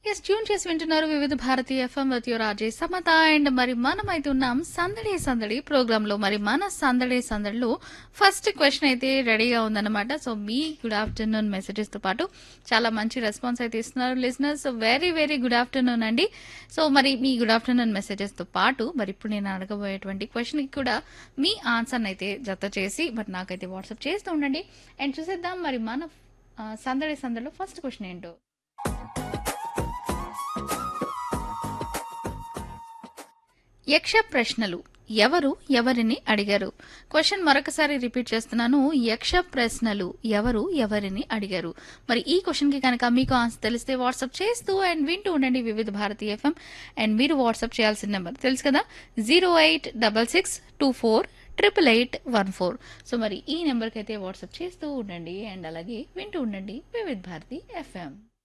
yes tune చేసి వింటున్నారు Vividh Bharati FM with your RJ Samatha and మరి మనం అయితే ఉన్నాం సందడి సందడి ప్రోగ్రామ్ లో మరి మన సందడి సందడిలో ఫస్ట్ క్వశ్చన్ అయితే రెడీగా ఉందన్నమాట సో మీ గుడ్ ఆఫ్టర్నూన్ మెసేజెస్ తో పాటు చాలా మంచి రెస్పాన్స్ అయితే ఇస్తున్నారు listeners very very good afternoon అండి సో మరి మీ గుడ్ ఆఫ్టర్నూన్ మెసేజెస్ తో పాటు మరి ఇప్పుడు నేను అడగబోయేటువంటి క్వశ్చన్ కి కూడా మీ ఆన్సర్ అయితే జత చేసి మరి నాకైతే వాట్సాప్ చేస్తూ ఉండండి అండ్ చూసేద్దాం మరి మన ఆ, సందడి సందడిలో ఫస్ట్ క్వశ్చన్ ఏంటో యక్ష ప్రశ్నలు ఎవరు ఎవరిని అడిగారు క్వశ్చన్ మరొకసారి రిపీట్ చేస్తున్నాను యక్ష ప్రశ్నలు ఎవరు ఎవరిని అడిగారు మరి ఈ క్వశ్చన్ కి కనుక మీకు ఆన్సర్ తెలిస్తే వాట్సాప్ చేస్తూ అండ్ వింటూ ఉండండి వివిధ భారతి ఎఫ్ఎం అండ్ మీరు వాట్సాప్ చేయాల్సిన నెంబర్ తెలుసు కదా zero eight double six two four triple eight one four so మరి ఈ నెంబర్కి అయితే వాట్సాప్ చేస్తూ ఉండండి అండ్ అలాగే వింటూ ఉండండి వివిధ భారతి ఎఫ్ఎం